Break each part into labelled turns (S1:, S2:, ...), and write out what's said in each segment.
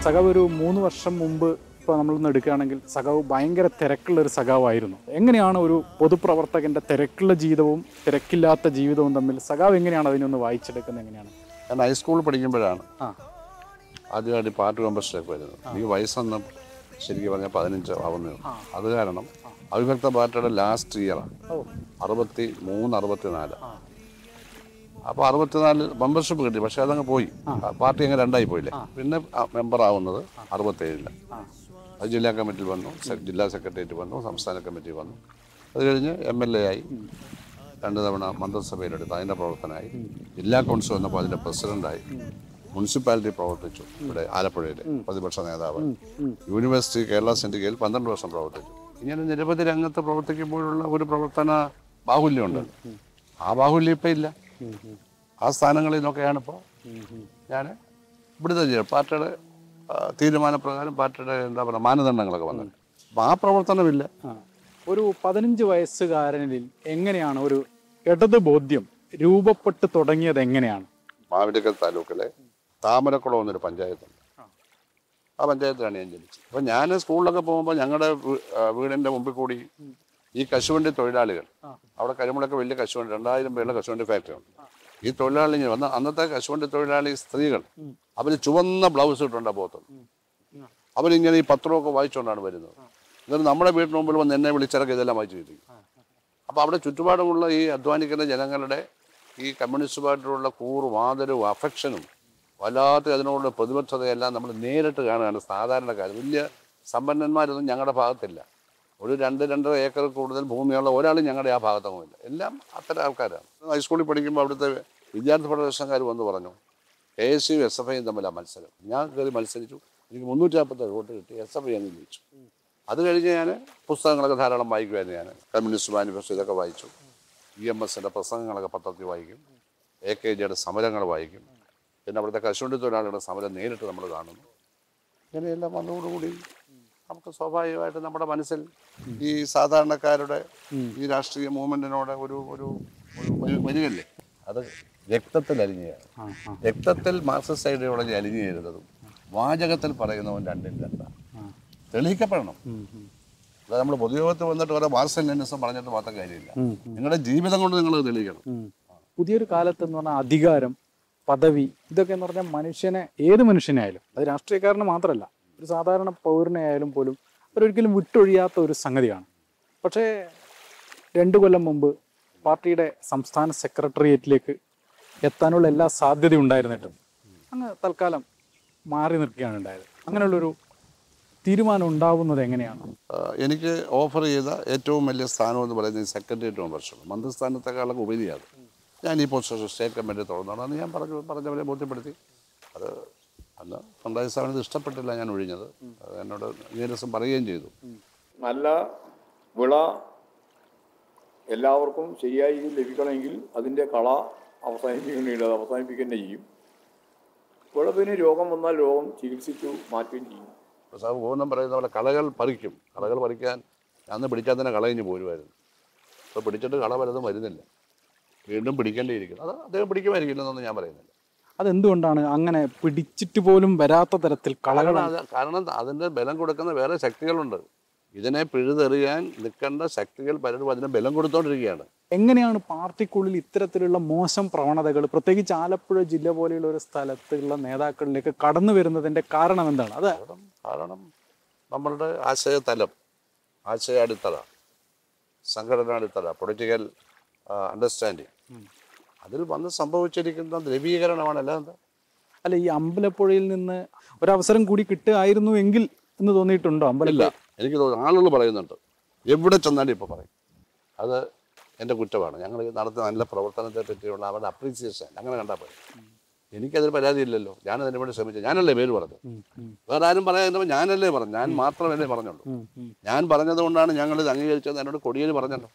S1: സഖാവ് ഒരു മൂന്ന് വർഷം മുമ്പ് ഇപ്പോൾ നമ്മളൊന്ന് എടുക്കുകയാണെങ്കിൽ സഖാവ് ഭയങ്കര തിരക്കുള്ള ഒരു സഖാവായിരുന്നു എങ്ങനെയാണ് ഒരു പൊതുപ്രവർത്തകന്റെ തിരക്കുള്ള ജീവിതവും തിരക്കില്ലാത്ത ജീവിതവും തമ്മിൽ സഖാവ് എങ്ങനെയാണ് അതിനൊന്ന് വായിച്ചെടുക്കുന്നത് എങ്ങനെയാണ്
S2: ഞാൻ ഹൈസ്കൂളിൽ പഠിക്കുമ്പോഴാണ്
S1: ആ
S2: ആദ്യമായിട്ട് പാർട്ടി മെമ്പർഷിപ്പ് വരുന്നത് ഈ വയസ്സൊന്ന് ശരിക്കും പറഞ്ഞാൽ പതിനഞ്ച് ആവുന്നേ ഉള്ളൂ. അത് കാരണം അവിഭക്ത പാർട്ടിയുടെ ലാസ്റ്റ് ഇയറാണ്
S1: ഓ
S2: അറുപത്തി മൂന്ന് അറുപത്തി നാല് അപ്പോൾ അറുപത്തിനാല് മെമ്പർഷിപ്പ് കിട്ടി പക്ഷേ അതങ്ങ് പോയി പാർട്ടി അങ്ങ് രണ്ടായി പോയില്ലേ പിന്നെ മെമ്പർ ആവുന്നത് അറുപത്തേഴില്
S1: ആ
S2: അത് ജില്ലാ കമ്മിറ്റിയിൽ വന്നു സെ- ജില്ലാ സെക്രട്ടേറിയറ്റ് വന്നു സംസ്ഥാന കമ്മിറ്റി വന്നു അത് കഴിഞ്ഞ് എം എൽ എ ആയി രണ്ട് തവണ മന്ത്രിസഭയിലെടുത്ത് അതിൻ്റെ പ്രവർത്തനമായി ജില്ലാ കൗൺസിൽ വന്നപ്പോൾ അതിൻ്റെ പ്രസിഡന്റായി മുനിസിപ്പാലിറ്റി പ്രവർത്തിച്ചു ഇവിടെ ആലപ്പുഴയിൽ പ്രതിപക്ഷ നേതാവ് യൂണിവേഴ്സിറ്റി കേരള സിൻഡിക്കയിൽ പന്ത്രണ്ട് വർഷം പ്രവർത്തിച്ചു ഇങ്ങനെ നിരവധി രംഗത്ത് പ്രവർത്തിക്കുമ്പോഴുള്ള ഒരു പ്രവർത്തന ബാഹുല്യമുണ്ട് ആ ബാഹുല്യം ഇപ്പം ഇല്ല ആ സ്ഥാനങ്ങളിൽ നിന്നൊക്കെയാണ് ഇപ്പോൾ ഞാൻ ഇവിടുത്തെ ചെയ്യുക പാർട്ടിയുടെ ആ, തീരുമാനപ്രകാരം പാർട്ടിയുടെ എന്താ പറയുക മാനദണ്ഡങ്ങളൊക്കെ വന്നത് അപ്പം ആ പ്രവർത്തനമില്ല
S1: ആ. ഒരു പതിനഞ്ച് വയസ്സുകാരനിൽ എങ്ങനെയാണ് ഒരു ഇടത് ബോധ്യം രൂപപ്പെട്ട് തുടങ്ങിയത് എങ്ങനെയാണ്
S2: മാവിലക്കൽ താലൂക്കിലെ താമരക്കുളം എന്നൊരു പഞ്ചായത്തുണ്ട് ആ പഞ്ചായത്തിലാണ് ഞാൻ ജനിച്ചത് അപ്പം ഞാൻ സ്കൂളിലൊക്കെ പോകുമ്പോൾ ഞങ്ങളുടെ വീ- ആ, വീടിൻ്റെ മുമ്പിൽ കൂടി ഈ കശുവണ്ടി തൊഴിലാളികൾ അവിടെ കരിമുളൊക്കെ വലിയ കശുവണ്ടി രണ്ടായിരം പേരുടെ കശുവണ്ടി ഫാക്ടറി ഉണ്ട് ഈ തൊഴിലാളി ഇങ്ങനെ വന്ന അന്നത്തെ കശുവണ്ടി തൊഴിലാളി സ്ത്രീകൾ അവർ ചുവന്ന ബ്ലൗസ് ഇട്ടുണ്ടാ പോകത്തുള്ളൂ അവരിങ്ങനെ ഈ പത്രമൊക്കെ വായിച്ചുകൊണ്ടാണ് വരുന്നത് എന്നിട്ട് നമ്മുടെ വീടിന് മുമ്പിൽ വന്ന് എന്നെ വിളിച്ചിറക്കി ഇതെല്ലാം വായിച്ചു കിട്ടിക്കും അപ്പോൾ അവിടെ ചുറ്റുപാടുമുള്ള ഈ അധ്വാനിക്കുന്ന ജനങ്ങളുടെ ഈ കമ്മ്യൂണിസ്റ്റ് പാർട്ടിയോടുള്ള കൂറും ആദരവും അഫക്ഷനും വല്ലാത്ത അതിനോടുള്ള പ്രതിബദ്ധതയെല്ലാം നമ്മൾ നേരിട്ട് കാണുകയാണ് സാധാരണക്കാർ വലിയ സമ്പന്നന്മാരൊന്നും ഞങ്ങളുടെ ഭാഗത്തില്ല ഒരു രണ്ട് രണ്ടര ഏക്കർ കൂടുതൽ ഭൂമിയുള്ള ഒരാളും ഞങ്ങളുടെ ആ ഭാഗത്തൊന്നുമില്ല എല്ലാം അത്തരം ആൾക്കാരാണ് ഹൈസ്കൂളിൽ പഠിക്കുമ്പോൾ അവിടുത്തെ വിദ്യാർത്ഥി ഫെഡറേഷൻകാർ വന്ന് പറഞ്ഞു K S U S F ഐയും തമ്മിലാണ് മത്സരം ഞാൻ കയറി മത്സരിച്ചു എനിക്ക് മുന്നൂറ്റി നാൽപ്പത്തേഴ് വോട്ട് കിട്ടി എസ് എഫ് ഐ അങ്ങ് ജയിച്ചു അത് കഴിഞ്ഞ് ഞാൻ പുസ്തകങ്ങളൊക്കെ ധാരാളം വായിക്കുമായിരുന്നു ഞാൻ കമ്മ്യൂണിസ്റ്റ് മാനിഫെസ്റ്റോ ഇതൊക്കെ വായിച്ചു ഇ എം എസിൻ്റെ പ്രസംഗങ്ങളൊക്കെ പത്രത്തിൽ വായിക്കും എ കെ ജിയുടെ സമരങ്ങൾ വായിക്കും പിന്നെ അവിടുത്തെ കശുവണ്ടി തൊഴിലാളികളുടെ സമരം നേരിട്ട് നമ്മൾ കാണുന്നു ഇങ്ങനെയെല്ലാം വന്നതോടുകൂടി നമുക്ക് സ്വാഭാവികമായിട്ട് നമ്മുടെ മനസ്സിൽ ഈ സാധാരണക്കാരുടെ ഈ രാഷ്ട്രീയ മൂവ്മെൻറ്റിനോട് ഒരു ഒരു ഒരു വരി- വരികയല്ലേ അത് രക്തത്തിൽ അലിഞ്ഞതാണ്
S1: ആ ആ
S2: രക്തത്തിൽ മാർക്സിസ്റ്റ് ഐഡിയോളജി അലിഞ്ഞു ചേരുന്നതും വാചകത്തിൽ പറയുന്നവൻ രണ്ടും രണ്ടാണ് തെളിയിക്കപ്പെടണം
S1: ഉം, ഉം.
S2: അത് നമ്മൾ പൊതുയോഗത്തിൽ വന്നിട്ട് ഓരോ മാർക്സൽ ലെനിസം പറഞ്ഞിട്ട് മാത്രം കാര്യമില്ല
S1: ഉം,
S2: നിങ്ങളുടെ ജീവിതം കൊണ്ട് നിങ്ങൾ തെളിയിക്കണം
S1: ഉം. പുതിയൊരു കാലത്ത് എന്ന് പറഞ്ഞാൽ അധികാരം പദവി ഇതൊക്കെ എന്ന് പറഞ്ഞാൽ മനുഷ്യനെ ഏത് മനുഷ്യനെ ആയാലും അത് രാഷ്ട്രീയക്കാരന് മാത്രമല്ല ഒരു സാധാരണ പൗരനെ ആയാലും പോലും അവരൊരിക്കലും വിട്ടൊഴിയാത്ത ഒരു സംഗതിയാണ് പക്ഷേ രണ്ടു കൊല്ലം മുമ്പ് പാർട്ടിയുടെ സംസ്ഥാന സെക്രട്ടേറിയറ്റിലേക്ക് എത്താനുള്ള എല്ലാ സാധ്യതയും ഉണ്ടായിരുന്നിട്ടും അങ്ങ് തൽക്കാലം മാറി നിൽക്കുകയാണ് ഉണ്ടായത് അങ്ങനെയുള്ളൊരു തീരുമാനം ഉണ്ടാവുന്നത് എങ്ങനെയാണ്
S2: ആ, എനിക്ക് ഓഫർ ചെയ്ത ഏറ്റവും വലിയ സ്ഥാനം എന്ന് പറയുന്നത് സെക്രട്ടേറിയറ്റ് മെമ്പർഷിപ്പ് മന്ത്രിസ്ഥാനത്തെക്കാളൊക്കെ ഉപരിയാണ് ഞാൻ ഈ പൊസിഷൻ സ്റ്റേറ്റ് കമ്മിറ്റി തുറന്നതാണ് ഞാൻ പറഞ്ഞു പറഞ്ഞവരെ ബോധ്യപ്പെടുത്തി അത് അന്ന് പിണറായി സാറിന് ഇത് ഇഷ്ടപ്പെട്ടില്ല ഞാൻ ഒഴിഞ്ഞത് അത് എന്നോട് നീരസം പറയുകയും ചെയ്തു
S3: നല്ല വിള എല്ലാവർക്കും ശരിയായി ലഭിക്കണമെങ്കിൽ അതിൻ്റെ കള അവസാനിപ്പിക്കേണ്ടത് അത് അവസാനിപ്പിക്കുക ചെയ്യും വിളവിന് രോഗം വന്നാൽ രോഗം ചികിത്സിച്ചു മാറ്റുകയും ചെയ്യും
S2: സാർ ഗോവിന്ദൻ പറയുന്ന പോലെ കളകൾ പറിക്കും കളകൾ പറിക്കാൻ അന്ന് പിടിച്ചാൽ തന്നെ കള കഴിഞ്ഞ് പോരുമായിരുന്നു അപ്പോൾ പിടിച്ചിട്ട് കള പലതും വരുന്നില്ല വീണ്ടും പിടിക്കേണ്ടിയിരിക്കുന്നു അത് അദ്ദേഹം പിടിക്കുമായിരിക്കില്ലെന്നൊന്നും ഞാൻ പറയുന്നില്ല
S1: അതെന്തുകൊണ്ടാണ് അങ്ങനെ പിടിച്ചിട്ട് പോലും വരാത്ത തരത്തിൽ കളകൾ
S2: കാരണം അത് കാരണം അതിൻ്റെ ബലം കൊടുക്കുന്ന വേറെ ശക്തികളുണ്ട് ഇതിനെ പിഴുതെറിയാൻ നിൽക്കേണ്ട ശക്തികൾ പലരും അതിന് ബലം കൊടുത്തോണ്ടിരിക്കുകയാണ്
S1: എങ്ങനെയാണ് പാർട്ടിക്കുള്ളിൽ ഇത്തരത്തിലുള്ള മോശം പ്രവണതകൾ പ്രത്യേകിച്ച് ആലപ്പുഴ ജില്ല പോലെയുള്ള ഒരു സ്ഥലത്തുള്ള നേതാക്കളിലേക്ക് കടന്നു വരുന്നതിന്റെ കാരണം എന്താണ് അത്
S2: കാരണം കാരണം നമ്മളുടെ ആശയ തലം ആശയ അടിത്തറ സംഘടന അടിത്തറ പൊളിറ്റിക്കൽ അണ്ടർസ്റ്റാൻഡിങ് അതിൽ വന്ന് സംഭവിച്ചിരിക്കുന്ന ദ്രവീകരണമാണ് അല്ലാതെ എന്താ?
S1: അല്ല ഈ അമ്പലപ്പുഴയിൽ നിന്ന് ഒരവസരം കൂടി കിട്ടുമായിരുന്നു എങ്കിൽ എന്ന് തോന്നിയിട്ടുണ്ടോ
S2: ഇല്ല
S1: അമ്പലപ്പുഴ
S2: എനിക്ക് തോന്നുന്നു ആളുകൾ പറയുന്നുണ്ട് എവിടെ ചെന്നാലും ഇപ്പോൾ പറയും അത് എൻ്റെ കുറ്റമാണ് ഞങ്ങൾ നടത്തുന്ന നല്ല പ്രവർത്തനത്തെ പറ്റിയുള്ള അവരുടെ അപ്രീസിയേഷൻ അങ്ങനെ കണ്ടാൽ പോയി എനിക്കതിന് പരാതിയില്ലല്ലോ ഞാൻ അതിന് വേണ്ടി ശ്രമിച്ചു ഞാനല്ലേ പേര് പറഞ്ഞത് വേറെ ആരും പറയാതിരുന്നപ്പോൾ ഞാനല്ലേ പറഞ്ഞു ഞാൻ മാത്രമല്ലേ പറഞ്ഞുള്ളൂ ഞാൻ പറഞ്ഞത് കൊണ്ടാണ് ഞങ്ങൾ ഇത് അംഗീകരിച്ചത് എന്നോട് കൊടിയേരി പറഞ്ഞല്ലോ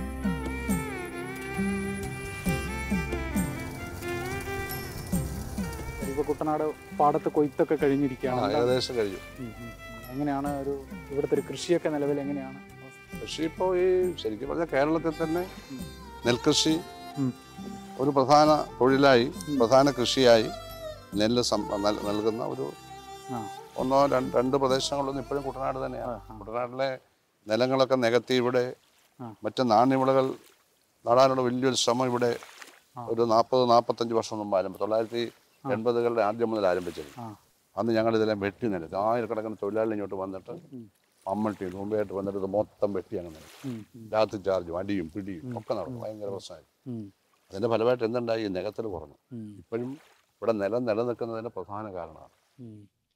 S1: ഇപ്പൊ കുട്ടനാട് പാടത്ത് കൊയ്ത്തൊക്കെ
S2: ആ,
S1: കഴിഞ്ഞിരിക്കുകയാണ്
S2: ഏകദേശം കഴിഞ്ഞു
S1: ഉം, ഉം. എങ്ങനെയാണ് ഒരു ഇവിടുത്തെ ഒരു കൃഷിയൊക്കെ നിലവിൽ എങ്ങനെയാണ്
S2: കൃഷി ഇപ്പോൾ ഈ ശരിക്കും പറഞ്ഞാൽ കേരളത്തിൽ തന്നെ നെൽകൃഷി
S1: ഉം.
S2: ഒരു പ്രധാന തൊഴിലായി പ്രധാന കൃഷിയായി നെല്ല് സം- നൽ- നൽകുന്ന ഒരു
S1: ആ
S2: ഒന്നോ രണ്ട് രണ്ട് പ്രദേശങ്ങളൊന്നും ഇപ്പോഴും കുട്ടനാട് തന്നെയാണ് കുട്ടനാട്ടിലെ നിലങ്ങളൊക്കെ നികത്തി ഇവിടെ
S1: ആ.
S2: മറ്റ് നാണ്യവിളകൾ നടാനുള്ള വലിയൊരു ശ്രമം ഇവിടെ ഒരു നാൽപ്പത് നാൽപ്പത്തഞ്ച് വർഷം മുമ്പ് ആരംഭിച്ചു തൊള്ളായിരത്തി എൺപതുകളുടെ ആദ്യം മുതൽ ആരംഭിച്ചത്
S1: ആ
S2: അന്ന് ഞങ്ങൾ ഇതെല്ലാം വെട്ടി നിരത്തി ആയിരക്കണക്കിന് തൊഴിലാളികൾ ഇങ്ങോട്ട് വന്നിട്ട് മമ്മട്ടി മുമ്പായിട്ട് വന്നിട്ട് ഇത് മൊത്തം വെട്ടി അങ്ങനെ നിരത്തി.
S1: ഉം, ഉം,
S2: രാത്രി ചാർജും അടിയും പിടിയും ഒക്കെ നടന്നു ഭയങ്കര പ്രശ്നമായി
S1: ഉം,
S2: അതിൻ്റെ ഫലമായിട്ട് എന്തുണ്ടായി ഈ നികത്തൽ കുറഞ്ഞു
S1: ഉം,
S2: ഇപ്പോഴും ഇവിടെ നിലം നിലനിൽക്കുന്നതിന് പ്രധാന കാരണമാണ്
S1: ഉം.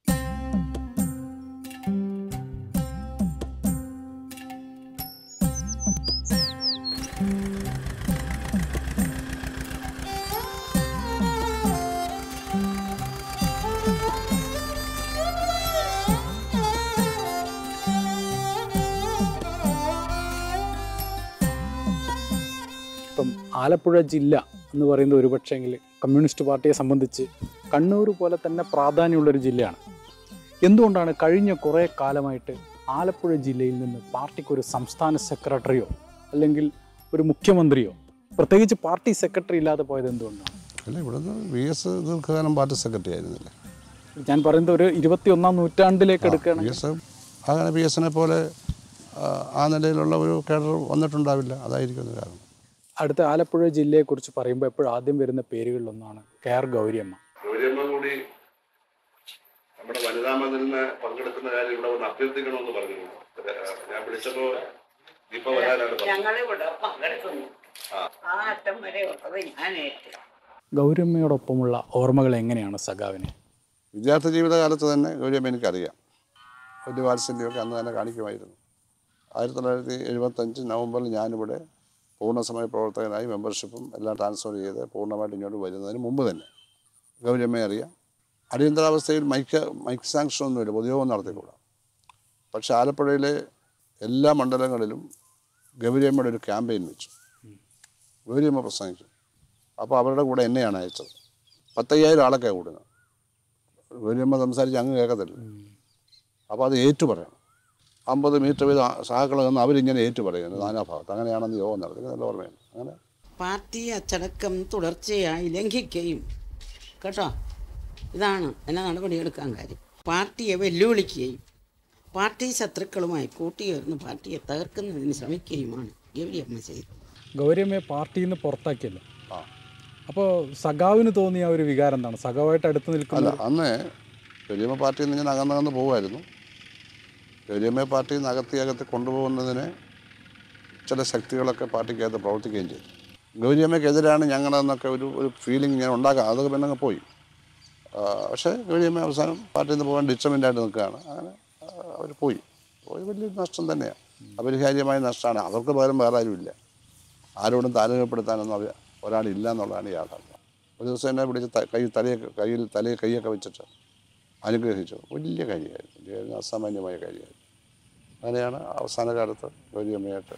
S1: ഇപ്പം ആലപ്പുഴ ജില്ല എന്ന് പറയുന്നത് ഒരുപക്ഷെങ്കിൽ കമ്മ്യൂണിസ്റ്റ് പാർട്ടിയെ സംബന്ധിച്ച് കണ്ണൂർ പോലെ തന്നെ പ്രാധാന്യമുള്ളൊരു ജില്ലയാണ് എന്തുകൊണ്ടാണ് കഴിഞ്ഞ കുറേ കാലമായിട്ട് ആലപ്പുഴ ജില്ലയിൽ നിന്ന് പാർട്ടിക്ക് ഒരു സംസ്ഥാന സെക്രട്ടറിയോ അല്ലെങ്കിൽ ഒരു മുഖ്യമന്ത്രിയോ പ്രത്യേകിച്ച് പാർട്ടി സെക്രട്ടറി ഇല്ലാതെ പോയത് എന്തുകൊണ്ടാണ്
S2: അല്ല ഇവിടുന്ന് വി എസ് ദീർഘകാലം പാർട്ടി സെക്രട്ടറി ആയിരുന്നില്ല
S1: ഞാൻ പറയുന്നത് ഒരു ഇരുപത്തിയൊന്നാം നൂറ്റാണ്ടിലേക്ക് എടുക്കുകയാണ്
S2: വി എസ് അങ്ങനെ വി എസിനെ പോലെ ആ, ആ നിലയിലുള്ള ഒരു കേഡർ വന്നിട്ടുണ്ടാവില്ല അതായിരിക്കും ഒരു കാരണം
S1: അടുത്ത ആലപ്പുഴ ജില്ലയെക്കുറിച്ച് പറയുമ്പോൾ എപ്പോഴും ആദ്യം വരുന്ന പേരുകളിലൊന്നാണ് കെ ആർ ഗൗരിയമ്മ
S2: ഗൗരിയമ്മ കൂടി നമ്മുടെ വനിതാ മതിലിന് പങ്കെടുക്കുന്ന കാര്യം ഇവിടെ ഒന്ന് അഭ്യർത്ഥിക്കണമെന്ന് പറഞ്ഞു ഞാൻ വിളിച്ചപ്പോ ഇപ്പൊ വരാനാണ്
S4: ഞങ്ങളിവിടെ പങ്കെടുക്കുന്നു ആ അറ്റം വരെ ഉള്ളത് ഞാൻ ഏറ്റു
S1: ഗൗരിയമ്മയോടൊപ്പമുള്ള ഓർമ്മകൾ എങ്ങനെയാണ് സഖാവിന്
S2: വിദ്യാർത്ഥി ജീവിതകാലത്ത് തന്നെ ഗൗരിയമ്മ എനിക്കറിയാം വലിയ വാത്സല്യമൊക്കെ അന്ന് തന്നെ കാണിക്കുമായിരുന്നു ആയിരത്തി തൊള്ളായിരത്തി എഴുപത്തഞ്ച് നവംബറിൽ ഞാനിവിടെ പൂർണ്ണസമയ പ്രവർത്തകനായി മെമ്പർഷിപ്പും എല്ലാം ട്രാൻസ്ഫർ ചെയ്ത് പൂർണ്ണമായിട്ട് ഇങ്ങോട്ട് വരുന്നതിന് മുമ്പ് തന്നെ ഗൗരിയമ്മയെ അറിയാം അടിയന്തരാവസ്ഥയിൽ മൈക്ക് മൈക്ക് സാങ്ഷൻ ഒന്നുമില്ല പൊതുയോഗം നടത്തിക്കൂടാ പക്ഷെ ആലപ്പുഴയിലെ എല്ലാ മണ്ഡലങ്ങളിലും ഗൗരിയമ്മയുടെ ഒരു ക്യാമ്പയിൻ വെച്ചു ഗൗരിയമ്മ പ്രസംഗിച്ചു അപ്പോൾ അവരുടെ കൂടെ എന്നെയാണ് അയച്ചത് പത്തയ്യായിരം ആളൊക്കെ കൂടുന്നത് ഗൗരിയമ്മ സംസാരിച്ച് അങ്ങ് കേൾക്കത്തില്ല അപ്പോൾ അത് ഏറ്റു പറയണം അമ്പത് മീറ്റർ വീതം സഹാക്കൾ നിന്ന് അവരിങ്ങനെ ഏറ്റു പറയുന്നത് നാനാഭാഗത്ത് അങ്ങനെയാണെന്ന് യോഗം നടത്തി നല്ല ഓർമ്മയുണ്ട് അങ്ങനെ
S4: പാർട്ടി അച്ചടക്കം തുടർച്ചയായി ലംഘിക്കുകയും കേട്ടോ ഇതാണ് എന്നെ നടപടിയെടുക്കാൻ കാര്യം പാർട്ടിയെ വെല്ലുവിളിക്കുകയും പാർട്ടി ശത്രുക്കളുമായി കൂട്ടിയേർന്ന് പാർട്ടിയെ തകർക്കുന്നതിന് ശ്രമിക്കുകയുമാണ് ഗൗരിയമ്മ ചെയ്തത്
S1: ഗൗരിയമ്മയെ പാർട്ടിയിൽ നിന്ന് പുറത്താക്കിയല്ലോ
S2: ആ
S1: അപ്പോൾ സഖാവിന് തോന്നിയ ആ ഒരു വികാരം എന്താണ് സഖാവായിട്ട് അടുത്ത്
S2: അല്ല
S1: നിൽക്കുന്ന
S2: അന്ന് ഗൗരിയമ്മ പാർട്ടിയിൽ നിന്ന് ഞാൻ അകന്നകന്ന് പോകുമായിരുന്നു ഗൗരിയമ്മ പാർട്ടിയിൽ നിന്ന് അകത്തി അകത്തി കൊണ്ടുപോകുന്നതിന് ചില ശക്തികളൊക്കെ പാർട്ടിക്കകത്ത് പ്രവർത്തിക്കുകയും ചെയ്തു ഗൗരിയമ്മയ്ക്കെതിരാണ് ഞങ്ങളെന്നൊക്കെ ഒരു ഒരു ഫീലിംഗ് ഞാൻ ഉണ്ടാക്കാം അതൊക്കെ പിന്നെ അങ്ങ് പോയി ആ, പക്ഷേ ഗൗരിയമ്മ അവസാനം പാർട്ടിയിൽ നിന്ന് പോകാൻ ഡിറ്റർമെൻ്റായിട്ട് നിൽക്കുകയാണ് അങ്ങനെ അവർ പോയി പോയി വലിയ നഷ്ടം തന്നെയാണ് അപരിഹാര്യമായ നഷ്ടമാണ് അവർക്ക് പകരം വേറെ ആരുമില്ല ആരോടും താരതമ്യപ്പെടുത്താനൊന്നും അവർ ഒരാളില്ല എന്നുള്ളതാണ് യാഥാർത്ഥ്യം ഒരു ദിവസം എന്നെ പിടിച്ച് ത- കൈ തലയൊക്കെ കയ്യിൽ തലയിൽ കൈയൊക്കെ വെച്ചിട്ട് അനുഗ്രഹിച്ചു വലിയ കാര്യമായിരുന്നു വലിയ കാര്യം, അസാമാന്യമായ കാര്യമായിരുന്നു അങ്ങനെയാണ് അവസാന കാലത്ത് ഗൗരിയമ്മയായിട്ട്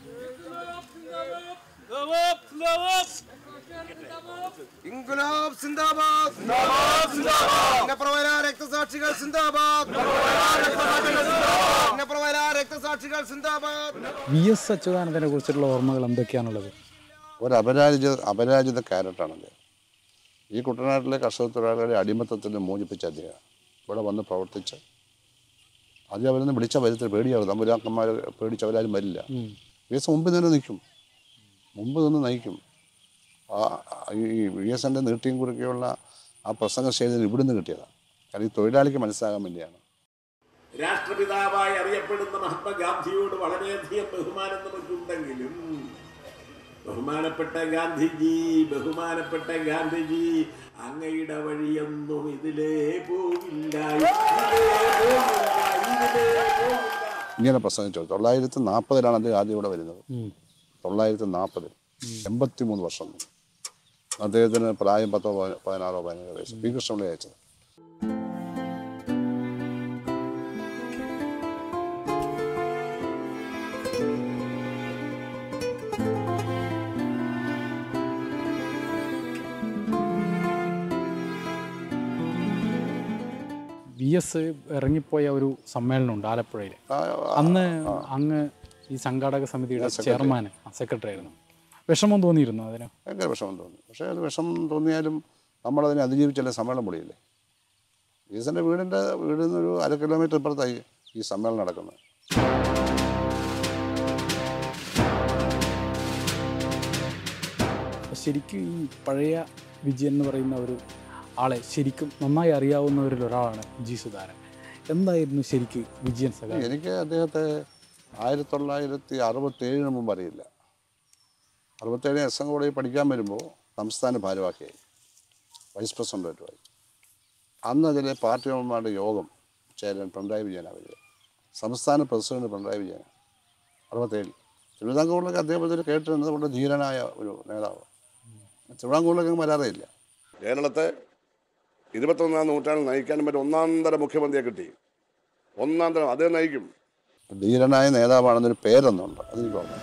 S5: ഇൻകുലാബ് സിന്ദാബാദ് പുന്നപ്രവര രക്തസാക്ഷികൾ സിന്ദാബാദ് പുന്നപ്രവര രക്തസാക്ഷികൾ സിന്ദാബാദ്
S1: വി എസ് അച്യുതാനന്ദനെ കുറിച്ചിട്ടുള്ള ഓർമ്മകൾ എന്തൊക്കെയാണുള്ളത്
S2: ഒരു അപരാജിത അപരാജിത ക്യാരറ്റാണ് അദ്ദേഹം ഈ കുട്ടനാട്ടിലെ കർഷക തൊഴിലാളികളെ അടിമത്തത്തിൽ നിന്ന് മോചിപ്പിച്ച അദ്ദേഹം ഇവിടെ വന്ന് പ്രവർത്തിച്ച് അത് അവരൊന്നും വിളിച്ച വരുത്തിൽ പേടിയാവും തമ്പുരാക്കന്മാർ പേടിച്ച് അവരാരും വരില്ല വി എസ് മുമ്പിൽ നിന്ന് നിൽക്കും മുമ്പ് നിന്ന് നയിക്കും ആ ഈ വി എസിൻ്റെ നീട്ടിയും കുറുക്കെയുള്ള ആ പ്രസംഗ ശൈലി ഇവിടുന്ന് കിട്ടിയതാണ് കാരണം ഈ തൊഴിലാളിക്ക് മനസ്സിലാകാൻ വേണ്ടിയാണ്
S6: രാഷ്ട്രപിതാവായി അറിയപ്പെടുന്ന മഹാത്മാഗാന്ധിയോട് വളരെയധികം ബഹുമാനം നമുക്കുണ്ടെങ്കിലും ബഹുമാനപ്പെട്ട ഗാന്ധിജി ബഹുമാനപ്പെട്ട ഗാന്ധിജി അങ്ങയുടെ വഴിയൊന്നും ഇതിലേ പോകില്ല ഇതിലേ പോകില്ല, ഇതിലേ പോകില്ല.
S2: ഇങ്ങനെ പ്രസംഗിച്ചു തൊള്ളായിരത്തി നാൽപ്പതിലാണ് അദ്ദേഹം ആദ്യം ഇവിടെ വരുന്നത് തൊള്ളായിരത്തി നാൽപ്പതിൽ എൺപത്തി മൂന്ന് വർഷം മുമ്പ്. അദ്ദേഹത്തിന് പ്രായം പത്തോ പതിന- പതിനാറോ പതിനേഴോ വയസ്സ് പി കൃഷ്ണപിള്ളി അയച്ചത്
S1: വി എസ് ഇറങ്ങിപ്പോയ ഒരു സമ്മേളനമുണ്ട് ആലപ്പുഴയിൽ
S2: ആ,
S1: അന്ന് അങ്ങ് ഈ സംഘാടക സമിതിയുടെ ചെയർമാൻ സെക്രട്ടറി ആയിരുന്നു വിഷമം തോന്നിയിരുന്നു അതിന്
S2: ഭയങ്കര വിഷമം തോന്നി പക്ഷേ അത് വിഷമം തോന്നിയാലും നമ്മളതിനെ അതിജീവിച്ചല്ലേ സമ്മേളനം പൊളിയില്ലേ വി എസിൻ്റെ വീടിൻ്റെ വീടിൽ നിന്ന് ഒരു അര കിലോമീറ്റർ ഇപ്പുറത്തായി ഈ സമ്മേളനം നടക്കുന്നത്
S1: ശരിക്കും ഈ പഴയ വിജയൻ എന്ന് പറയുന്ന ഒരു ആളെ ശരിക്കും നന്നായി അറിയാവുന്നവരിൽ ഒരാളാണ് ജി സുധാരൻ എന്തായിരുന്നു ശരിക്ക് വിജയൻ സഖാവ്
S2: എനിക്ക് അദ്ദേഹത്തെ ആയിരത്തി തൊള്ളായിരത്തി അറുപത്തേഴിന് മുമ്പ് അറിയില്ല അറുപത്തേഴ് എസ് എൻ കോളേജിൽ പഠിക്കാൻ വരുമ്പോൾ സംസ്ഥാന ഭാരവാഹിയായി വൈസ് പ്രസിഡൻറ്റുമായി അന്ന് അതിലെ പാർട്ടി മെമ്പർമാരുടെ യോഗം ചേരാൻ പിണറായി വിജയനാണ് വരിക സംസ്ഥാന പ്രസിഡന്റ് പിണറായി വിജയൻ അറുപത്തേഴിൽ തിരുവിതാംകൂറിലൊക്കെ അദ്ദേഹത്തിന് കേട്ടിരുന്നത് കൊണ്ട് ധീരനായ ഒരു നേതാവ് തിരുവിതാംകൂറിലൊക്കെ വരാറേ ഇല്ല
S7: കേരളത്തെ ഇരുപത്തൊന്നാം നൂറ്റാണ്ടിൽ നയിക്കാൻ പറ്റും ഒന്നാം തരം മുഖ്യമന്ത്രിയെ കിട്ടി ഒന്നാം തരം അതേ നയിക്കും
S2: ധീരനായ നേതാവാണെന്നൊരു പേരൊന്നുണ്ട് അതെനിക്ക് ഓർമ്മ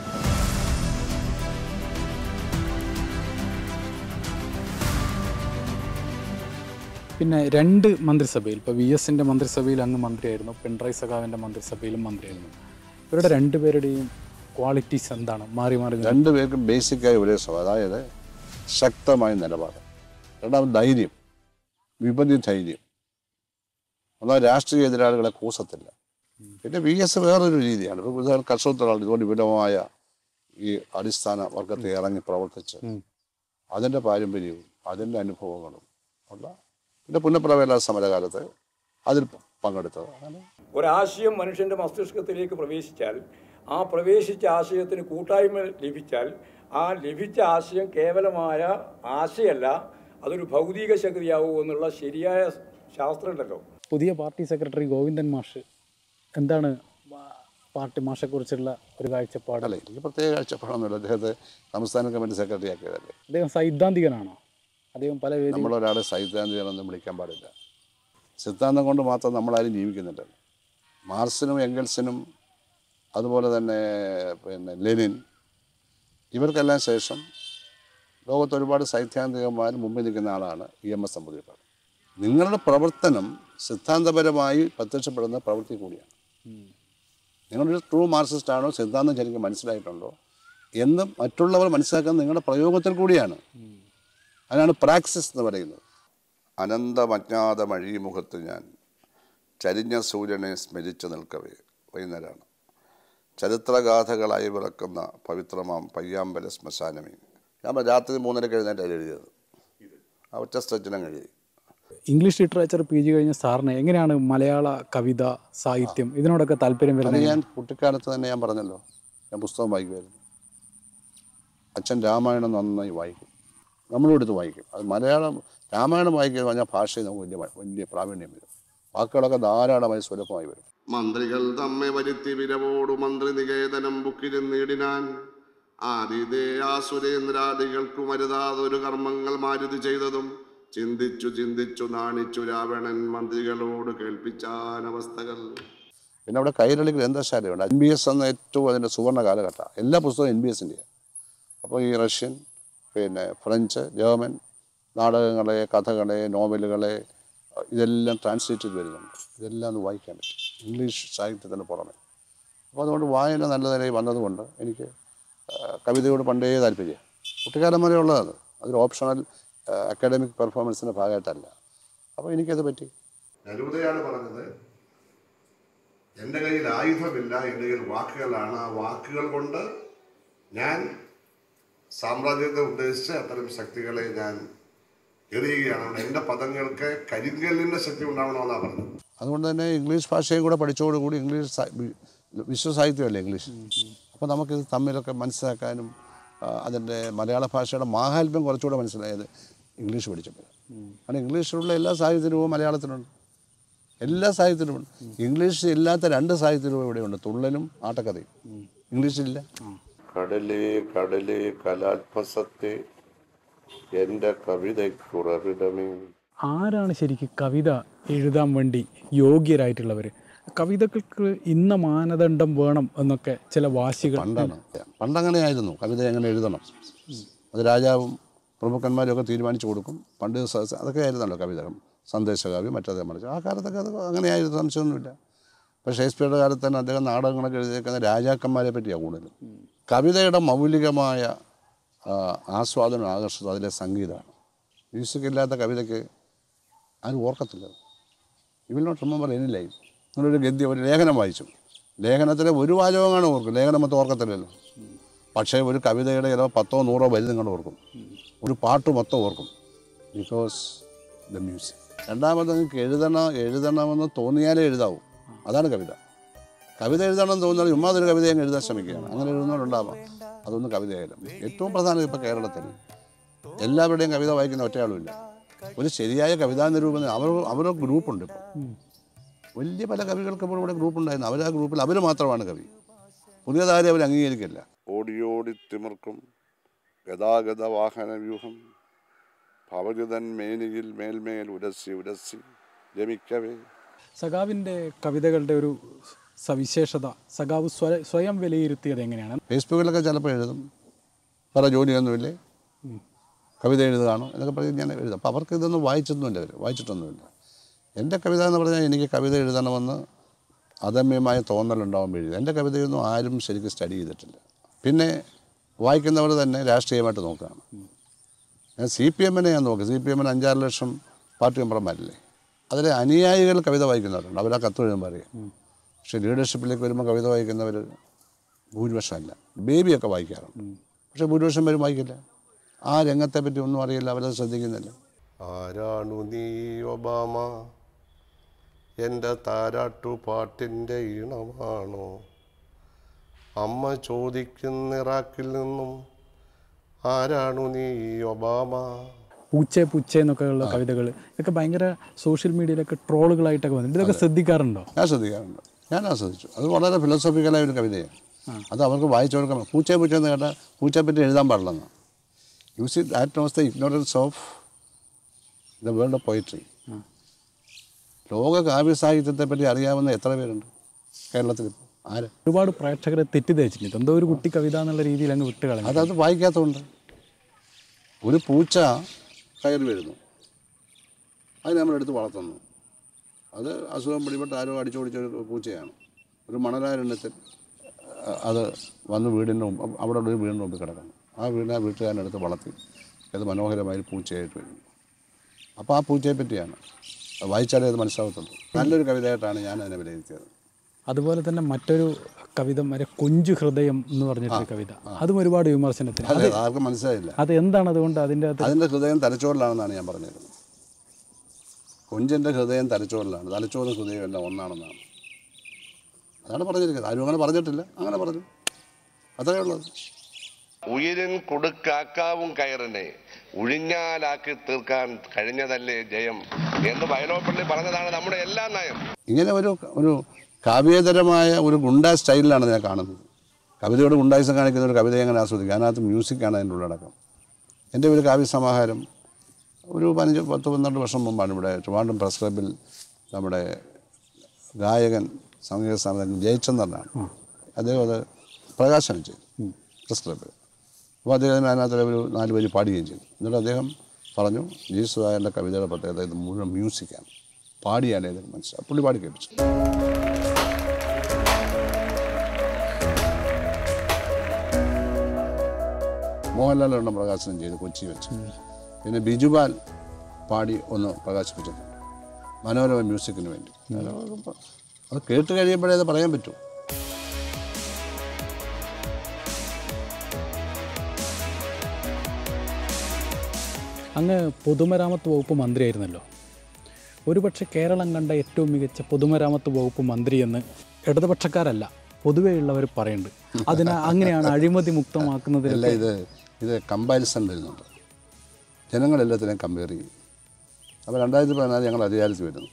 S1: പിന്നെ രണ്ട് മന്ത്രിസഭയിൽ ഇപ്പോൾ വി എസിൻ്റെ മന്ത്രിസഭയിൽ അങ്ങ് മന്ത്രിയായിരുന്നു പിണറായി സഖാവിൻ്റെ മന്ത്രിസഭയിലും മന്ത്രിയായിരുന്നു ഇവരുടെ രണ്ടുപേരുടെയും ക്വാളിറ്റീസ് എന്താണ് മാറി മാറി നിൽക്കുന്ന-
S2: രണ്ടുപേർക്കും ബേസിക്കായി ഒരേ സ്വഭാവം അതായത് ശക്തമായ നിലപാട് രണ്ടാമത് ധൈര്യം വിപതി ധൈര്യം ഒന്നാമത് രാഷ്ട്രീയ എതിരാളികളെ കൂസത്തില്ല പിന്നെ വി എസ് വേറൊരു രീതിയാണ് ഇപ്പോൾ ഉദാഹരണം കർഷക തൊഴിലാളി ഇതുകൊണ്ട് വിപുലമായ ഈ അടിസ്ഥാന വർഗത്തെ ഇറങ്ങി പ്രവർത്തിച്ച് അതിൻ്റെ പാരമ്പര്യവും അതിൻ്റെ അനുഭവങ്ങളും ഉള്ള പിന്നെ പുനഃപ്രവേല സമരകാലത്ത് അതിൽ പങ്കെടുത്തത് അങ്ങനെ
S3: ഒരാശയം മനുഷ്യൻ്റെ മസ്തിഷ്കത്തിലേക്ക് പ്രവേശിച്ചാൽ ആ പ്രവേശിച്ച ആശയത്തിന് കൂട്ടായ്മ ലഭിച്ചാൽ ആ ലഭിച്ച ആശയം കേവലമായ ആശയമല്ല അതൊരു ഭൗതിക ശക്തിയാവൂ എന്നുള്ള ശരിയായ ശാസ്ത്രമുണ്ടല്ലോ
S1: പുതിയ പാർട്ടി സെക്രട്ടറി ഗോവിന്ദൻ മാഷ് എന്താണ് പാ- പാർട്ടി മാഷെക്കുറിച്ചുള്ള ഒരു കാഴ്ചപ്പാട്
S2: അല്ല എനിക്ക് പ്രത്യേക കാഴ്ചപ്പാടൊന്നുമില്ല അദ്ദേഹത്തെ സംസ്ഥാന കമ്മിറ്റി സെക്രട്ടറി ആക്കിയതല്ലേ
S1: അദ്ദേഹം സൈദ്ധാന്തികനാണോ അദ്ദേഹം പല വേദി
S2: നമ്മളൊരാളെ സൈദ്ധാന്തികനെന്നും വിളിക്കാൻ പാടില്ല സിദ്ധാന്തം കൊണ്ട് മാത്രം നമ്മളാരും ജീവിക്കുന്നില്ല മാർസിനും എംഗൽസിനും അതുപോലെ തന്നെ പിന്നെ ലെനിൻ ഇവർക്കെല്ലാം ശേഷം ലോകത്ത് ഒരുപാട് സൈദ്ധാന്തികന്മാർ മുമ്പിൽ നിൽക്കുന്ന ആളാണ് ഇ എം എസ് നമ്പൂതിരിപ്പാട് നിങ്ങളുടെ പ്രവർത്തനം സിദ്ധാന്തപരമായി പ്രത്യക്ഷപ്പെടുന്ന പ്രവൃത്തി കൂടിയാണ് നിങ്ങളൊരു ട്രൂ മാർക്സിസ്റ്റ് ആണോ സിദ്ധാന്തം ശരിക്കും മനസ്സിലായിട്ടുണ്ടോ എന്ന് മറ്റുള്ളവർ മനസ്സിലാക്കുന്നത് നിങ്ങളുടെ പ്രയോഗത്തിൽ കൂടിയാണ് അതിനാണ് പ്രാക്സിസ് എന്ന് പറയുന്നത് അനന്തമജ്ഞാത മഴീമുഖത്ത് ഞാൻ ചരിഞ്ഞ സൂര്യനെ സ്മരിച്ചു നിൽക്കവേ വൈകുന്നേരമാണ് ചരിത്രഗാഥകളായി വിളക്കുന്ന പവിത്രമാം പയ്യാമ്പല ശ്മശാനമേ ഞാൻ രാത്രി മൂന്നരക്ക് എഴുന്നേറ്റ് എഴുതിയത് ആ ഒറ്റ സ്ട്രെച്ചിനും കഴിയും
S1: ഇംഗ്ലീഷ് ലിറ്ററേച്ചർ പി ജി കഴിഞ്ഞ സാറിന് എങ്ങനെയാണ് മലയാള കവിത സാഹിത്യം ഇതിനോടൊക്കെ താല്പര്യം
S2: അത്
S1: വരുന്നത്
S2: ഞാൻ കുട്ടിക്കാലത്ത് തന്നെ ഞാൻ പറഞ്ഞല്ലോ ഞാൻ പുസ്തകം വായിക്കുമായിരുന്നു അച്ഛൻ രാമായണം നന്നായി വായിക്കും നമ്മളും എടുത്ത് വായിക്കും അത് മലയാളം രാമായണം വായിക്കുക എന്ന് പറഞ്ഞാൽ ഭാഷയിൽ നമുക്ക് വലിയ വലിയ പ്രാവീണ്യം വരും വാക്കുകളൊക്കെ ധാരാളമായി സുലഭമായി വരും
S7: മന്ത്രികൾ തമ്മെ വരുത്തി വിരവോടു മന്ത്രി നികേതനം ബുക്കിലും നേടിനാൻ ആദിതേ ആ സുരേന്ദ്രാദികൾക്കു മരുതാതൊരു കർമ്മങ്ങൾ മാരുതി ചെയ്തതും ചിന്തിച്ചു ചിന്തിച്ചു നാണിച്ചു രാവണൻ മന്ത്രികളോട് കേൾപ്പിച്ചാൻ അവസ്ഥകൾ
S2: പിന്നെ അവിടെ കൈരളി ഗ്രന്ഥശാലയുണ്ട് എൻ ബി എസ് എന്ന ഏറ്റവും അതിൻ്റെ സുവർണ്ണ കാലഘട്ടം എല്ലാ പുസ്തകവും എൻ ബി എസിൻ്റെയാണ് അപ്പോൾ ഈ റഷ്യൻ പിന്നെ ഫ്രഞ്ച് ജർമ്മൻ നാടകങ്ങളെ കഥകളെ നോവലുകളെ ഇതെല്ലാം ട്രാൻസ്ലേറ്റ് ചെയ്ത് വരുന്നുണ്ട് ഇതെല്ലാം ഒന്ന് വായിക്കാൻ പറ്റും ഇംഗ്ലീഷ് സാഹിത്യത്തിന് പുറമെ അപ്പോൾ അതുകൊണ്ട് വായന നല്ല നിലയിൽ വന്നതുകൊണ്ട് എനിക്ക് ആ, കവിതയോട് പണ്ടേ താല്പര്യം കുട്ടിക്കാലം വരെ ഉള്ളതാണ് അതൊരു ഓപ്ഷണൽ അക്കാഡമിക് പെർഫോമൻസിൻ്റെ ഭാഗമായിട്ടല്ല അപ്പോൾ എനിക്കത് പറ്റി
S7: നരൂതയാണ് പറഞ്ഞത് എൻ്റെ കയ്യിൽ ആയുധമില്ല എൻ്റെ കയ്യിൽ വാക്കുകളാണ് ആ വാക്കുകൾ കൊണ്ട് ഞാൻ സാമ്രാജ്യത്തെ ഉദ്ദേശിച്ച് അത്തരം ശക്തികളെ ഞാൻ എറിയുകയാണ് അതുകൊണ്ട് എൻ്റെ പദങ്ങൾക്ക് കരിങ്കല്ലിൻ്റെ ശക്തി ഉണ്ടാവണമെന്നാണ് പറഞ്ഞത്
S2: അതുകൊണ്ട് തന്നെ ഇംഗ്ലീഷ് ഭാഷയും കൂടെ പഠിച്ചതോടുകൂടി ഇംഗ്ലീഷ് സാ- വി- വിശ്വസാഹിത്യമല്ലേ ഇംഗ്ലീഷ് അപ്പോൾ നമുക്കിത് തമ്മിലൊക്കെ മനസ്സിലാക്കാനും ആ, അതിൻ്റെ മലയാള ഭാഷയുടെ മാഹാത്മ്യം കുറച്ചുകൂടെ മനസ്സിലായത് ഇംഗ്ലീഷ് പഠിച്ചപ്പോൾ കാരണം ഇംഗ്ലീഷിലുള്ള എല്ലാ സാഹിത്യരൂപവും മലയാളത്തിലുണ്ട് എല്ലാ സാഹിത്യരൂപവും ഇംഗ്ലീഷ് ഇല്ലാത്ത രണ്ട് സാഹിത്യരൂപം ഇവിടെയുണ്ട് തുള്ളലും ആട്ടക്കഥയും ഇംഗ്ലീഷിലില്ല
S7: കടലേ കടലേ കലാത്മസത്തെ എൻ്റെ കവിതയ്ക്കുറവിടമേ
S1: ആരാണ് ശരിക്കും കവിത എഴുതാൻ വേണ്ടി യോഗ്യരായിട്ടുള്ളവർ കവിതകൾക്ക് ഇന്ന മാനദണ്ഡം വേണം എന്നൊക്കെ ചില വാശികൾ
S2: പണ്ടാണ് പണ്ടങ്ങനെ ആയിരുന്നു കവിത എങ്ങനെ എഴുതണം അത് രാജാവും പ്രമുഖന്മാരും ഒക്കെ തീരുമാനിച്ചു കൊടുക്കും പണ്ട് സ- സ- അതൊക്കെ ആയിരുന്നല്ലോ കവിത സന്ദേശകാവ്യം മറ്റേത് മറിച്ച് ആ കാലത്തൊക്കെ അത് അങ്ങനെയായിരുന്നു സംശയമൊന്നുമില്ല ഇപ്പോൾ ഷേക്സ്പിയറുടെ കാലത്ത് തന്നെ അദ്ദേഹം നാടകങ്ങളൊക്കെ എഴുതിയേക്കുന്ന രാജാക്കന്മാരെ പറ്റിയാണ് കൂടുതലും കവിതയുടെ മൗലികമായ ആ, ആസ്വാദനം ആകർഷിച്ചത് അതിലെ സംഗീതമാണ് മ്യൂസിക് ഇല്ലാത്ത കവിതയ്ക്ക് ആരും ഓർക്കത്തില്ല you will not remember any line നിങ്ങളൊരു ഗദ്യം ഒരു ലേഖനം വായിച്ചു ലേഖനത്തിലെ ഒരു വാചകമാണ് ഓർക്കും ലേഖനം മൊത്തം ഓർക്കത്തില്ലല്ലോ പക്ഷേ ഒരു കവിതയുടെ ചിലപ്പോൾ പത്തോ നൂറോ വരി നിങ്ങൾ ഓർക്കും ഒരു പാട്ട് മൊത്തം ഓർക്കും ബിക്കോസ് ദ മ്യൂസിക് രണ്ടാമത് നിങ്ങൾക്ക് എഴുതണം എഴുതണമെന്ന് തോന്നിയാലേ എഴുതാവൂ അതാണ് കവിത കവിത എഴുതണം തോന്നിയാൽ ചുമ്മാ ഒരു കവിത അങ്ങ് എഴുതാൻ ശ്രമിക്കുകയാണ് അങ്ങനെ എഴുതുന്നവരുണ്ടാവാം അതൊന്നും കവിതയായാലും ഏറ്റവും പ്രധാനം ഇപ്പോൾ കേരളത്തിൽ എല്ലാവരുടെയും കവിത വായിക്കുന്ന ഒറ്റയാളുമില്ല ഒരു ശരിയായ കവിതാ നിരൂപണം അവർ അവരുടെ ഗ്രൂപ്പുണ്ട് ഇപ്പോൾ വലിയ പല കവികൾക്കും ഇപ്പോൾ ഇവിടെ ഗ്രൂപ്പ് ഉണ്ടായിരുന്നു അവർ ആ ഗ്രൂപ്പിൽ അവർ മാത്രമാണ് കവി പുതിയതാരെ അവർ അംഗീകരിക്കില്ല ഓടി ഓടി തിമിർക്കും ഗതാഗത വാഹന വ്യൂഹം ഭവജിതൻ മേനിയിൽ മേൽമേൽ ഉരസി ഉരസി രമിക്കവേ
S1: സഖാവിൻ്റെ കവിതകളുടെ ഒരു സവിശേഷത സഖാവ് സ്വയ സ്വയം വിലയിരുത്തിയത് എങ്ങനെയാണ്
S2: ഫേസ്ബുക്കിലൊക്കെ ചിലപ്പോൾ എഴുതും വേറെ ജോലിയൊന്നുമില്ലേ കവിത എഴുതുകയാണോ എന്നൊക്കെ പറഞ്ഞ് ഞാൻ എഴുതും അപ്പോൾ അവർക്ക് ഇതൊന്നും വായിച്ചൊന്നുമില്ല അവർ വായിച്ചിട്ടൊന്നുമില്ല എൻ്റെ കവിത എന്ന് പറഞ്ഞാൽ എനിക്ക് കവിത എഴുതണമെന്ന് അദമ്യമായ തോന്നലുണ്ടാകുമ്പോൾ എഴുതി എൻ്റെ കവിതയൊന്നും ആരും ശരിക്കും സ്റ്റഡി ചെയ്തിട്ടില്ല പിന്നെ വായിക്കുന്നവർ തന്നെ രാഷ്ട്രീയമായിട്ട് നോക്കുകയാണ് ഞാൻ സി പി എമ്മിനെ ഞാൻ നോക്കി സി പി എമ്മിന് അഞ്ചാറ് ലക്ഷം പാർട്ടി മെമ്പർമാരില്ലേ അതിലെ അനുയായികൾ കവിത വായിക്കുന്നവരുണ്ട് അവരാ കത്ത് എഴുതുമ്പോൾ അറിയാം പക്ഷേ ലീഡർഷിപ്പിലേക്ക് വരുമ്പോൾ കവിത വായിക്കുന്നവർ ഭൂരിപക്ഷമല്ല ബേബിയൊക്കെ വായിക്കാറുണ്ട് പക്ഷേ ഭൂരിപക്ഷം പേരും വായിക്കില്ല ആ രംഗത്തെ പറ്റി ഒന്നും അറിയില്ല അവരത് ശ്രദ്ധിക്കുന്നില്ല
S7: ആരാണു നീ ഒബാമ എൻ്റെ താരാട്ടുപാട്ടിൻ്റെ ഈണമാണോ അമ്മ ചോദിക്കുന്ന ഇറാഖിൽ നിന്നും ആരാണു നീ ഒബാമ
S1: പൂച്ചെ പൂച്ചെ എന്നൊക്കെ ഉള്ള കവിതകൾ ഇതൊക്കെ ഭയങ്കര സോഷ്യൽ മീഡിയയിലൊക്കെ ട്രോളുകളായിട്ടൊക്കെ വന്നിട്ടുണ്ട് ഇതൊക്കെ ശ്രദ്ധിക്കാറുണ്ടോ
S2: ഞാൻ ശ്രദ്ധിക്കാറുണ്ട് ഞാൻ ആസ്വദിച്ചു അത് വളരെ ഫിലോസഫിക്കലായ ഒരു കവിതയാണ് അത് അവർക്ക് വായിച്ചു കൊടുക്കണം പൂച്ച പൂച്ച എന്ന് കേട്ടാൽ പൂച്ചയെ പറ്റി എഴുതാൻ പാടില്ലെന്ന് use it that knows the ignorance of the world of poetry ലോക കാവ്യ സാഹിത്യത്തെ പറ്റി അറിയാവുന്ന എത്ര പേരുണ്ട് കേരളത്തിൽ ഇപ്പോൾ ആര്
S1: ഒരുപാട് പ്രേക്ഷകരെ തെറ്റിദ്ധരിച്ചിട്ടുണ്ട് എന്തോ ഒരു കുട്ടി കവിത എന്നുള്ള രീതിയിൽ അങ്ങ് വിട്ട് കളഞ്ഞു
S2: അതത് വായിക്കാത്തതുകൊണ്ട് ഒരു പൂച്ച കയറി വരുന്നു അത് നമ്മളെടുത്ത് വളർത്തുന്നു അത് അസുഖം പിടിപെട്ട് ആരോ അടിച്ചോടിച്ച ഒരു പൂച്ചയാണ് ഒരു മണലാരണ്യത്തിൽ അഹ് അത് വന്ന് വീടിൻ്റെ മുമ്പ് അവിടെ ഒരു വീടിൻ്റെ മുമ്പിൽ കിടക്കുന്നു ആ വീടിനെ ആ വീട്ടുകാരനെടുത്ത് വളർത്തി അത് മനോഹരമായ ഒരു പൂച്ചയായിട്ട് വരുന്നു അപ്പോൾ ആ പൂച്ചയെ പറ്റിയാണ് അത് വായിച്ചാലേ അത് മനസ്സിലാകത്തുള്ളൂ നല്ലൊരു കവിതയായിട്ടാണ് ഞാൻ അതിനെ വിലയിരുത്തിയത്
S1: അതുപോലെ തന്നെ മറ്റൊരു കവിത വരെ കൊഞ്ചു ഹൃദയം എന്ന് പറഞ്ഞിട്ടൊരു കവിത അതും ഒരുപാട് വിമർശനത്തിന്
S2: അതെ ആർക്കും മനസ്സിലായില്ല
S1: അത് എന്താണ് അതുകൊണ്ട് അതിൻ്റെ അകത്ത്
S2: അതിൻ്റെ ഹൃദയം തലച്ചോറിലാണെന്നാണ് ഞാൻ പറഞ്ഞിരുന്നത് കൊഞ്ചിൻ്റെ ഹൃദയം തലച്ചോറിലാണ് തലച്ചോറും ഹൃദയവും എല്ലാം ഒന്നാണെന്നാണ് അതാണ് പറഞ്ഞിരിക്കുന്നത് ആരും അങ്ങനെ പറഞ്ഞിട്ടില്ല അങ്ങനെ പറഞ്ഞു അത്രയേ ഉള്ളത്
S7: ഉയരിൻ കൊടുക്കാക്കാവും കയറിനെ ഉഴിഞ്ഞാലാക്കി തീർക്കാൻ കഴിഞ്ഞതല്ലേ ജയം എന്ന് വയലോപ്പള്ളി പറഞ്ഞതാണ് നമ്മുടെ എല്ലാ നയം
S2: ഇങ്ങനെ ഒരു ഒരു കാവ്യേതരമായ ഒരു ഗുണ്ടാ സ്റ്റൈലിലാണ് ഞാൻ കാണുന്നത് കവിതയോട് ഗുണ്ടായിസം കാണിക്കുന്ന ഒരു കവിതയെ അങ്ങനെ ആസ്വദിക്കുക അതിനകത്ത് മ്യൂസിക്കാണ് അതിൻ്റെ ഉള്ളടക്കം എൻ്റെ ഒരു കാവ്യ സമാഹാരം ഒരു പതിനഞ്ച് പത്ത് പന്ത്രണ്ട് വർഷം മുമ്പാണ് ഇവിടെ ട്രിവാൻഡ്രം പ്രസ് ക്ലബിൽ നമ്മുടെ ഗായകൻ സംഗീത സ്ഥാപനം ജയചന്ദ്രനാണ് അദ്ദേഹം അത് പ്രകാശനം ചെയ്തു പ്രസ് ക്ലബിൽ അപ്പോൾ അദ്ദേഹം അതിനകത്ത് ഒരു നാല് വരി പാടുകയും ചെയ്തു എന്നിട്ട് അദ്ദേഹം പറഞ്ഞു ജീസുദായൻ്റെ കവിതയുടെ പ്രത്യേകത ഇത് മുഴുവൻ മ്യൂസിക്കാണ് പാടിയാലേ ഇത് മനസ്സിലാവും പുള്ളി പാടി കേൾപ്പിച്ചു മോഹൻലാലാണ് പ്രകാശനം ചെയ്ത് കൊച്ചി വെച്ച് പിന്നെ ബിജുപാൽ പാടി ഒന്ന് പ്രകാശിപ്പിച്ചിട്ടുണ്ട് മനോരമ മ്യൂസിക്കിന് വേണ്ടി അത് കേട്ട് കഴിയുമ്പോഴേ അത് പറയാൻ പറ്റൂ
S1: അങ്ങ് പൊതുമരാമത്ത് വകുപ്പ് മന്ത്രിയായിരുന്നല്ലോ ഒരുപക്ഷെ കേരളം കണ്ട ഏറ്റവും മികച്ച പൊതുമരാമത്ത് വകുപ്പ് മന്ത്രി എന്ന് ഇടതുപക്ഷക്കാരല്ല പൊതുവെയുള്ളവർ പറയുന്നുണ്ട് അതിന് അങ്ങനെയാണ് അഴിമതി മുക്തമാക്കുന്നതിൽ
S2: അല്ല ഇത് ഇത് കമ്പാരിസൺ വരുന്നുണ്ട് ജനങ്ങളെല്ലാത്തിനെയും കമ്പയർ ചെയ്യും അപ്പോൾ രണ്ടായിരത്തി പതിനാല് ഞങ്ങൾ അധികാരത്തിൽ വരുന്നു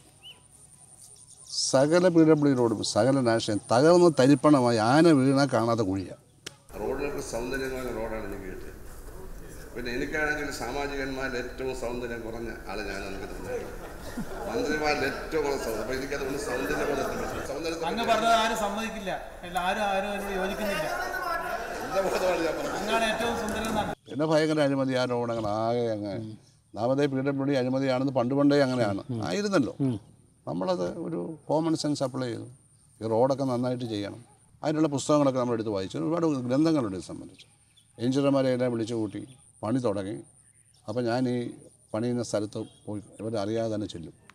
S2: സകല പി ഡബ്ല്യു റോഡും സകല നാഷണൽ തകർന്ന് തരിപ്പണമായി ആന വീണ കാണാത്ത കുഴിയാണ്
S7: റോഡുകൾക്ക് സൗന്ദര്യമായ റോഡാണ് എനിക്ക് കിട്ടിയത് പിന്നെ എനിക്കാണെങ്കിൽ സാമാജികന്മാരിൽ ഏറ്റവും സൗന്ദര്യം കുറഞ്ഞ ആള് ഞാൻ എനിക്ക് തോന്നുന്നത് മന്ത്രിമാരിൽ ഏറ്റവും കുറഞ്ഞ സൗന്ദര്യം അപ്പൊ എനിക്കതുകൊണ്ട് സൗന്ദര്യം സൗന്ദര്യത്തെ
S8: അങ്ങ് പറഞ്ഞത് ആരും സമ്മതിക്കില്ല അല്ല ആരും ആരും അതിനോട് യോജിക്കുന്നില്ല
S7: ബോധമാണ് ഞാൻ പറഞ്ഞത്
S8: അങ്ങാണ് ഏറ്റവും സുന്ദരം എന്നാണ്
S2: പിന്നെ ഭയങ്കര അഴിമതി ആരോപണങ്ങൾ ആകെ അങ്ങ് നാമതേ പി ഡബ്ല്യു ഡി അഴിമതിയാണെന്ന് പണ്ട് പണ്ടേ അങ്ങനെയാണ് ആയിരുന്നല്ലോ നമ്മളത് ഒരു കോമൺ സെൻസ് അപ്ലൈ ചെയ്തു ഈ റോഡൊക്കെ നന്നായിട്ട് ചെയ്യണം അതിനുള്ള പുസ്തകങ്ങളൊക്കെ നമ്മൾ എടുത്ത് വായിച്ചു ഒരുപാട് ഗ്രന്ഥങ്ങളുണ്ട് ഇത് സംബന്ധിച്ച് എഞ്ചിനീയർമാരെ എല്ലാം വിളിച്ചു കൂട്ടി പണി തുടങ്ങി അപ്പോൾ ഞാൻ ഈ പണിയുന്ന സ്ഥലത്ത് പോയി ഇവരറിയാതെ തന്നെ ചെല്ലും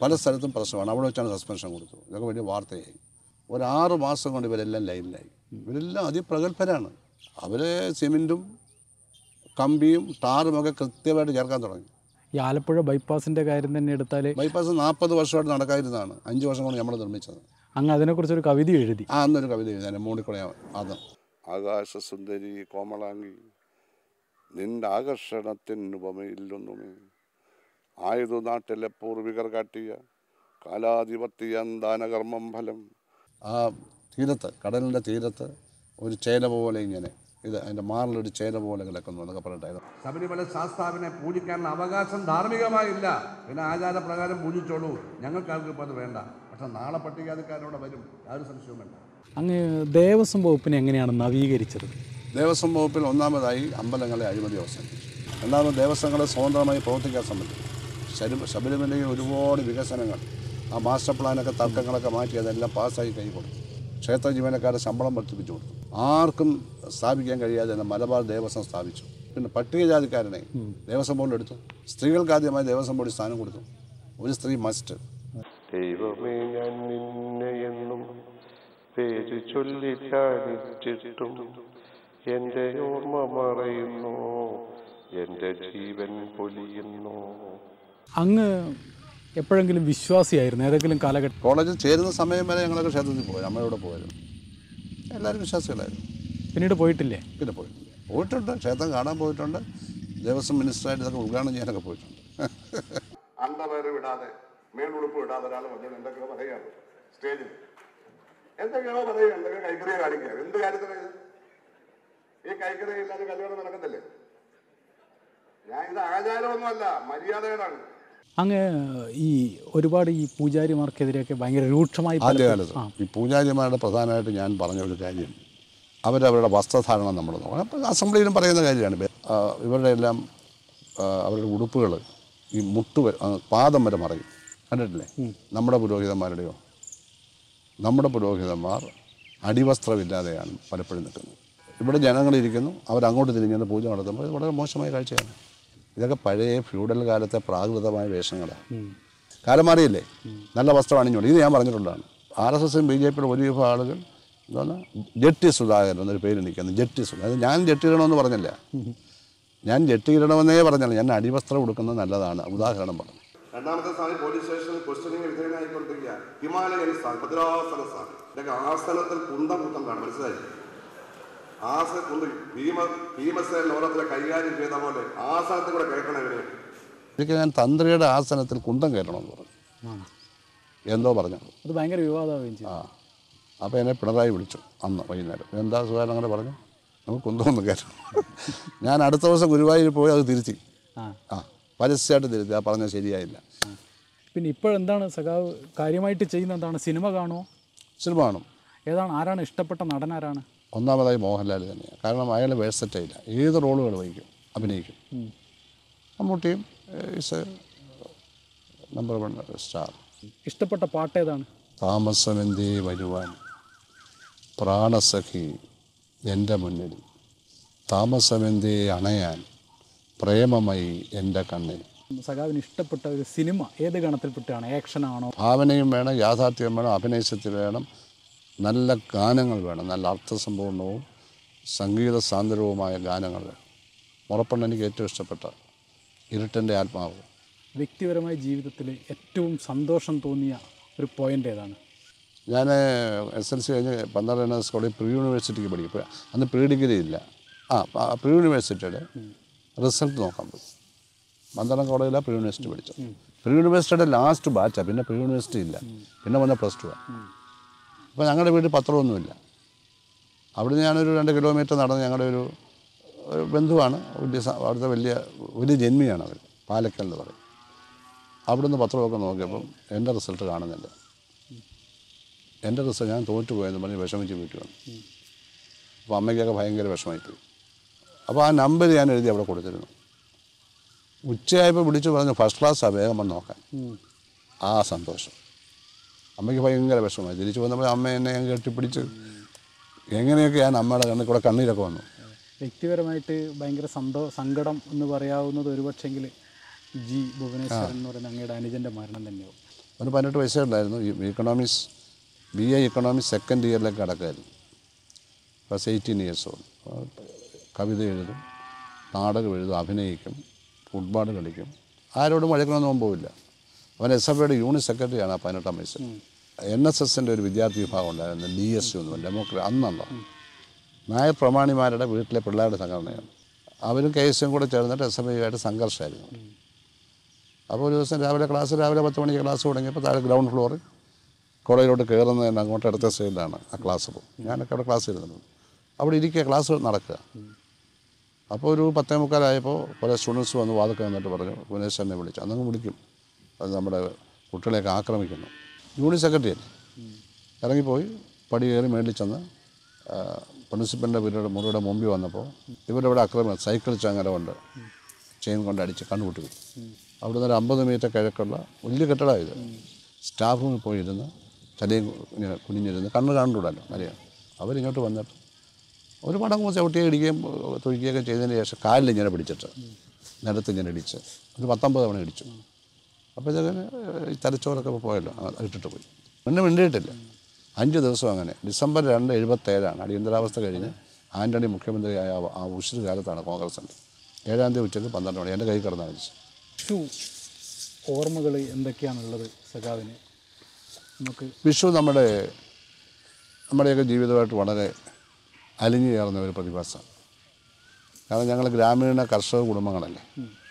S2: പല സ്ഥലത്തും പ്രശ്നമാണ് അവിടെ വെച്ചാണ് സസ്പെൻഷൻ കൊടുത്തു ഇതൊക്കെ വലിയ വാർത്തയായി ഒരു ആറ് മാസം കൊണ്ട് ഇവരെല്ലാം ലൈനിലായി ഇവരെല്ലാം അതിപ്രഗത്ഭരാണ് അവർ സിമെൻറ്റും കമ്പിയും ടാറും ഒക്കെ കൃത്യമായിട്ട് ചേർക്കാൻ തുടങ്ങി
S1: ഈ ആലപ്പുഴ ബൈപ്പാസിൻ്റെ കാര്യം തന്നെ എടുത്താൽ
S2: ബൈപ്പാസ് നാൽപ്പത് വർഷമായിട്ട് നടക്കാതിരുന്നതാണ് അഞ്ച് വർഷം കൊണ്ട് നമ്മൾ നിർമ്മിച്ചത്
S1: അങ്ങ് അതിനെക്കുറിച്ചൊരു കവിത എഴുതി
S2: ആ അന്നൊരു കവിത എഴുതാൻ മൂടിക്കുളയ അത് ആകാശസുന്ദരി കോമളാങ്കി നിന്റെ ആകർഷണത്തിന് ഉപമയില്ലൊന്നുമേ ആയതു നാട്ടിലെ പൂർവികർ കാട്ടിയ കാലാധിപത്യ ദാനകർമ്മം ഫലം ആ തീരത്ത് കടലിൻ്റെ തീരത്ത് ഒരു ചേന പോലെ ഇങ്ങനെ ഇത് അതിൻ്റെ മാറിലൊരു ചേന പോലെ കിടക്കുന്നു എന്നൊക്കെ പറഞ്ഞിട്ടായിരുന്നു
S7: ശബരിമല ശാസ്താവിനെ പൂജിക്കാനുള്ള അവകാശം ധാർമ്മികമായില്ല പിന്നെ ആചാരപ്രകാരം പൂജിച്ചോളൂ ഞങ്ങൾക്കാർക്കും ഇപ്പോൾ അത് വേണ്ട പക്ഷെ നാളെ പട്ടികജാതിക്കാരോടെ വരും യാതൊരു സംശയവും വേണ്ട
S1: അങ്ങ് ദേവസ്വം വകുപ്പിനെ എങ്ങനെയാണ് നവീകരിച്ചത്
S2: ദേവസ്വം വകുപ്പിൽ ഒന്നാമതായി അമ്പലങ്ങളെ അഴിമതി അവസാനിപ്പിച്ചു രണ്ടാമത് ദേവസ്വങ്ങളെ സ്വതന്ത്രമായി പ്രവർത്തിക്കാൻ സമ്മതിച്ചു ശരി ശബരിമലയിൽ ഒരുപാട് വികസനങ്ങൾ ആ മാസ്റ്റർ പ്ലാനൊക്കെ തർക്കങ്ങളൊക്കെ മാറ്റി അതെല്ലാം പാസ്സായി കൈ കൊടുത്തു ക്ഷേത്ര ജീവനക്കാരെ ശമ്പളം വർദ്ധിപ്പിച്ചു കൊടുത്തു ആർക്കും സ്ഥാപിക്കാൻ കഴിയാതെ തന്നെ മലബാർ ദേവസ്വം സ്ഥാപിച്ചു പിന്നെ പട്ടികജാതിക്കാരനെ ദേവസ്വം ബോർഡിൽ എടുത്തു സ്ത്രീകൾക്ക് ആദ്യമായി ദേവസ്വം ബോർഡിൽ സ്ഥാനം കൊടുത്തു ഒരു സ്ത്രീ മസ്റ്റ്
S9: ദൈവമേ ഞാൻ നിന്നെ എന്നും പേര് ചൊല്ലിച്ചാലിച്ചിട്ടും എൻ്റെ ഓർമ്മ മറയുന്നു എൻ്റെ ജീവൻ പൊലിയുന്നു
S1: അങ്ങ് എപ്പോഴെങ്കിലും വിശ്വാസിയായിരുന്നു ഏതെങ്കിലും കാലഘട്ടം
S2: കോളേജിൽ ചേരുന്ന സമയം വരെ ഞങ്ങളൊക്കെ ക്ഷേത്രത്തിൽ പോയി അമ്മയോടെ പോയിരുന്നു എല്ലാവരും വിശ്വാസികളായിരുന്നു
S1: പിന്നീട് പോയിട്ടില്ലേ
S2: പിന്നെ പോയിട്ടില്ല പോയിട്ടുണ്ട് ക്ഷേത്രം കാണാൻ പോയിട്ടുണ്ട് ദേവസ്വം മിനിസ്റ്ററായിട്ട് ഇതൊക്കെ ഉദ്ഘാടനം ചെയ്യാനൊക്കെ പോയിട്ടുണ്ട്
S7: അണ്ടർവെയർ വിടാതെ മേലുടുപ്പ് വിടാതെ ഒരാൾ വന്നത് എന്തൊക്കെയോ പറയുകയാണ് സ്റ്റേജിൽ എന്തൊക്കെയോ പറയുക എന്തൊക്കെ കൈക്കറിയ കാണിക്കുക എന്ത് കാര്യത്തിനാ ഇത് ഈ കൈക്കറിയ ഇല്ലാതെ കല്യാണം നടക്കത്തില്ലേ ഞാൻ ഇത് ആചാരമൊന്നുമല്ല മര്യാദകളാണ്
S1: അങ്ങ് ഈ ഒരുപാട് ഈ പൂജാരിമാർക്കെതിരെയൊക്കെ ഭയങ്കര രൂക്ഷമായി
S2: ആദ്യകാലത്ത്
S1: ആ
S2: ഈ പൂജാരിമാരുടെ പ്രധാനമായിട്ട് ഞാൻ പറഞ്ഞ ഒരു കാര്യം അവരവരുടെ വസ്ത്രധാരണം നമ്മൾ നോക്കണം അപ്പോൾ അസംബ്ലിയിലും പറയുന്ന കാര്യമാണ് ആ, ഇവരുടെ എല്ലാം ആ, അവരുടെ ഉടുപ്പുകൾ ഈ മുട്ട് വരെ- ആ, പാദം വരെ മറയും കണ്ടിട്ടില്ലേ നമ്മുടെ പുരോഹിതന്മാരുടെയോ നമ്മുടെ പുരോഹിതന്മാർ അടിവസ്ത്രമില്ലാതെയാണ് പലപ്പോഴും നിൽക്കുന്നത് ഇവിടെ ജനങ്ങളിരിക്കുന്നു അവരങ്ങോട്ട് തിരിഞ്ഞുകൊണ്ട് പൂജ നടത്തുമ്പോൾ ഇത് വളരെ മോശമായ കാഴ്ചയാണ് ഇതൊക്കെ പഴയ ഫ്യൂഡൽ കാലത്തെ പ്രാകൃതമായ വേഷങ്ങളാണ് കാലം മാറിയില്ലേ നല്ല വസ്ത്രം അണിഞ്ഞുകൊണ്ട് ഇത് ഞാൻ പറഞ്ഞിട്ടുള്ളതാണ് ആർ എസ് എസും ബി ജെ പിയുടെ ഒരു വിഭാഗം ആളുകൾ എന്താണ് ജട്ടി സുധാകരൻ എന്നൊരു പേര് നിൽക്കുന്നത് ജട്ടി സുധാകരൻ അത് ഞാൻ ജട്ടി ഇടണമെന്ന് പറഞ്ഞില്ല ഞാൻ ജട്ടി ഇടണമെന്നേ പറഞ്ഞില്ല ഞാൻ അടിവസ്ത്രം ഉടുക്കുന്നത് നല്ലതാണ് ഉദാഹരണം പറഞ്ഞു
S7: രണ്ടാമത്തെ സ്ഥാനം പോലീസ് സ്റ്റേഷനിൽ ക്വസ്റ്റ്യനിങ് വിധേയനായിക്കൊണ്ടിരിക്കുക ഹിമാലയൻ സ്ഥാനം ഭദ്രാസന സ്ഥാനം ഇതൊക്കെ ആസനത്തിൽ കുന്തം കുത്തണ്ടാണ് മനസ്സിലായി ആസ കുന്ത ഭീമ ഭീമസേന ലോകത്തിലെ കൈകാര്യം ചെയ്ത പോലെ ആസനത്തിൽ കൂടെ കേൾക്കണം ഇവര്
S2: ഒരിക്കൽ ഞാൻ തന്ത്രിയുടെ ആസനത്തിൽ കുന്തം കയറണമെന്ന് പറഞ്ഞു എന്തോ പറഞ്ഞു
S1: അത് ഭയങ്കര വിവാദമാവുകയും ചെയ്തു
S2: ആ അപ്പോൾ എന്നെ പിണറായി വിളിച്ചു അന്ന് വൈകുന്നേരം എന്താ സുഖം അങ്ങനെ പറഞ്ഞു നമുക്ക് കുന്തമൊന്നും കയറ്റണം ഞാൻ അടുത്ത ദിവസം ഗുരുവായൂർ പോയി അത് തിരുത്തി
S1: ആ
S2: ആ പരസ്യമായിട്ട് തിരുത്തി ആ പറഞ്ഞത് ശരിയായില്ല
S1: പിന്നെ ഇപ്പോഴെന്താണ് സഖാവ് കാര്യമായിട്ട് ചെയ്യുന്ന എന്താണ് സിനിമ കാണുമോ
S2: സിനിമ കാണും
S1: ഏതാണ് ആരാണ് ഇഷ്ടപ്പെട്ട നടൻ ആരാണ്
S2: ഒന്നാമതായി മോഹൻലാൽ തന്നെയാണ് കാരണം അയാൾ വേഴ്സറ്റയില്ല ഏത് റോളുകൾ വഹിക്കും അഭിനയിക്കും മമ്മൂട്ടിയും ഇസ് നമ്പർ വൺ സ്റ്റാർ
S1: ഇഷ്ടപ്പെട്ട പാട്ട് ഏതാണ്
S2: താമസമെന്തേ വരുവാൻ പ്രാണസഖി എൻ്റെ മുന്നിൽ താമസമെന്തേ അണയാൻ പ്രേമമയി എൻ്റെ കണ്ണിൽ
S1: സഖാവിന് ഇഷ്ടപ്പെട്ട ഒരു സിനിമ ഏത് ഗണത്തിൽപ്പെട്ടാണ് ആക്ഷൻ ആണോ
S2: ഭാവനയും വേണം യാഥാർത്ഥ്യം വേണം അഭിനയശക്തി വേണം നല്ല ഗാനങ്ങൾ വേണം നല്ല അർത്ഥസമ്പൂർണവും സംഗീത സാന്ദ്രവുമായ ഗാനങ്ങൾ വേണം ഉറപ്പുണ്ട് എനിക്ക് ഏറ്റവും ഇഷ്ടപ്പെട്ട ഇരുട്ടൻ്റെ ആത്മാവ്
S1: വ്യക്തിപരമായ ജീവിതത്തിൽ ഏറ്റവും സന്തോഷം തോന്നിയ ഒരു പോയിന്റ് ഏതാണ്
S2: ഞാൻ എസ് എൽ സി കഴിഞ്ഞ് പന്ത്രണ്ട് സ്കൂളിൽ പ്രീ യൂണിവേഴ്സിറ്റിക്ക് പഠിക്കും അന്ന് പ്രീ ഡിഗ്രി ഇല്ല ആ പ- പ്രീ യൂണിവേഴ്സിറ്റിയുടെ റിസൾട്ട് നോക്കാൻ പോയി പന്ത്രണ്ടാം കോളേജിലാണ് പ്രീ യൂണിവേഴ്സിറ്റി പഠിച്ചത് പ്രീ യൂണിവേഴ്സിറ്റിയുടെ ലാസ്റ്റ് ബാച്ചാണ് പിന്നെ പ്രീ യൂണിവേഴ്സിറ്റി ഇല്ല പിന്നെ വന്ന പ്ലസ് ടു അപ്പോൾ ഞങ്ങളുടെ വീട്ടിൽ പത്രമൊന്നുമില്ല അവിടുന്ന് ഞാനൊരു രണ്ട് കിലോമീറ്റർ നടന്ന് ഞങ്ങളുടെ ഒരു ഒരു ബന്ധുവാണ് വലിയ സ- അവിടുത്തെ വലിയ വലിയ ജന്മിയാണ് അവർ പാലക്കൽ എന്ന് പറയും അവിടുന്ന് പത്രമൊക്കെ നോക്കിയപ്പം എൻ്റെ റിസൾട്ട് കാണുന്നില്ല എൻ്റെ റിസൾട്ട് ഞാൻ തോറ്റു പോയെന്ന് പറഞ്ഞ് വിഷമിച്ച് വീട്ടിൽ വന്നു അപ്പോൾ അമ്മയ്ക്കൊക്കെ ഭയങ്കര വിഷമമായിപ്പോയി അപ്പോൾ ആ നമ്പർ ഞാൻ എഴുതി അവിടെ കൊടുത്തിരുന്നു ഉച്ചയായപ്പോൾ വിളിച്ചു പറഞ്ഞു ഫസ്റ്റ് ക്ലാസ്സാണ് വേഗം വന്ന് നോക്കാൻ ആ സന്തോഷം അമ്മയ്ക്ക് ഭയങ്കര വിഷമമായി തിരിച്ചു വന്നപ്പോൾ അമ്മ എന്നെ ഞാൻ കെട്ടിപ്പിടിച്ച് എങ്ങനെയൊക്കെ ഞാൻ അമ്മയുടെ കണ്ണിൽ കൂടെ കണ്ണീരൊക്കെ വന്നു
S1: വ്യക്തിപരമായിട്ട് ഭയങ്കര സന്തോ സങ്കടം എന്ന് പറയാവുന്നത് ഒരുപക്ഷെങ്കിൽ ജി ഭുവനേശ്വരൻ എന്ന് പറയുന്ന അങ്ങയുടെ അനുജൻ്റെ മരണം തന്നെയാവും
S2: അവന് പതിനെട്ട് വയസ്സേ ഉണ്ടായിരുന്നു ഈ economics B A economics second ഇയറിലേക്ക് കടക്കായിരുന്നു പ്ലസ് എയ്റ്റീൻ ഇയേഴ്സ് ഓൾഡ് കവിത എഴുതും നാടകം എഴുതും അഭിനയിക്കും ഫുട്ബോൾ കളിക്കും ആരോടും വഴക്കണമെന്നൊന്നും പോവില്ല അവൻ എസ് എഫ് ഐയുടെ യൂണിറ്റ് സെക്രട്ടറിയാണ് ആ പതിനെട്ടാം വയസ്സിൽ എൻ എസ് എസിൻ്റെ ഒരു വിദ്യാർത്ഥി വിഭാഗം ഉണ്ടായിരുന്നു ഡി എസ് യു എന്ന് ഡെമോക്രാ അന്നുണ്ടോ നായർ പ്രമാണിമാരുടെ വീട്ടിലെ പിള്ളേരുടെ സംഘടനയാണ് അവരും കെ എസ് കൂടെ ചേർന്നിട്ട് എസ് എഫ് ഐയായിട്ട് സംഘർഷമായിരുന്നു അപ്പോൾ ഒരു ദിവസം രാവിലെ ക്ലാസ് രാവിലെ പത്ത് മണിക്ക് ക്ലാസ് തുടങ്ങിയപ്പോൾ താഴെ ഗ്രൗണ്ട് ഫ്ലോറിൽ കോളേജിലോട്ട് കയറുന്നതിന് അങ്ങോട്ട് അടുത്ത സൈഡിലാണ് ആ ക്ലാസ് പോകും ഞാനൊക്കെ അവിടെ ക്ലാസ് ഇരുന്നത് അവിടെ ഇരിക്കുക ക്ലാസ് നടക്കുക അപ്പോൾ ഒരു പത്തേ മുക്കാലായപ്പോൾ കുറേ സ്റ്റുഡൻസ് വന്ന് വാതൊക്കെ വന്നിട്ട് പറഞ്ഞു ഗുണേഷ് എന്നെ വിളിച്ചു അന്നങ്ങ് വിളിക്കും അത് നമ്മുടെ കുട്ടികളെയൊക്കെ ആക്രമിക്കുന്നു യൂണിറ്റ് സെക്രട്ടറി അല്ലേ ഇറങ്ങിപ്പോയി പടി കയറി മേളിൽ ചെന്ന് ആ, പ്രിൻസിപ്പലിൻ്റെ വീരുടെ മുറിയുടെ മുമ്പിൽ വന്നപ്പോൾ ഇവരിവിടെ അക്രമം സൈക്കിൾ ചങ്ങല കൊണ്ട് ചെയിൻ കൊണ്ട് അടിച്ച് കണ്ണുപൊട്ടി പോയി അവിടെ നിന്ന് ഒരു അമ്പത് മീറ്റർ കിഴക്കുള്ള വലിയ കെട്ടിടമാണ് ഇത് സ്റ്റാഫ് റൂമിൽ പോയി ഇരുന്ന് തലയും ഇങ്ങനെ കുനിഞ്ഞിരുന്ന് കണ്ണ് കാണുന്നില്ലല്ലോ മലയാളം അവരിങ്ങോട്ട് വന്നിട്ട് ഒരു മടങ്ങ് ചവിട്ടിയെ ഇടിക്കുകയും തൊഴിക്കുകയൊക്കെ ചെയ്തതിന് ശേഷം കാലിൽ ഇങ്ങനെ പിടിച്ചിട്ട് നിലത്ത് ഇങ്ങനെ ഇടിച്ച് ഒരു പത്തൊമ്പത് തവണ ഇടിച്ചു അപ്പോൾ ഇതങ്ങനെ ഈ തലച്ചോറൊക്കെ പോയല്ലോ ആ, ഇട്ടിട്ട് പോയി പിന്നെ മിണ്ടിയിട്ടില്ല അഞ്ച് ദിവസം അങ്ങനെ ഡിസംബർ രണ്ട് എഴുപത്തേഴാണ് അടിയന്തരാവസ്ഥ കഴിഞ്ഞ് ആൻ്റണി മുഖ്യമന്ത്രിയായ ആ- ആ ഉഷിർ കാലത്താണ് കോൺഗ്രസിൻ്റെ ഏഴാം തീയതി ഉച്ചയ്ക്ക് പന്ത്രണ്ട് മണി എൻ്റെ കൈ കിടന്നാണ് മരിച്ചു
S1: വിഷു ഓർമ്മകൾ എന്തൊക്കെയാണുള്ളത് സഖാവിന് നമുക്ക്
S2: വിഷു നമ്മുടെ നമ്മുടെയൊക്കെ ജീവിതമായിട്ട് വളരെ അലിഞ്ഞു ചേർന്ന ഒരു പ്രതിഭാസമാണ് കാരണം ഞങ്ങൾ ഗ്രാമീണ കർഷക കുടുംബങ്ങളല്ലേ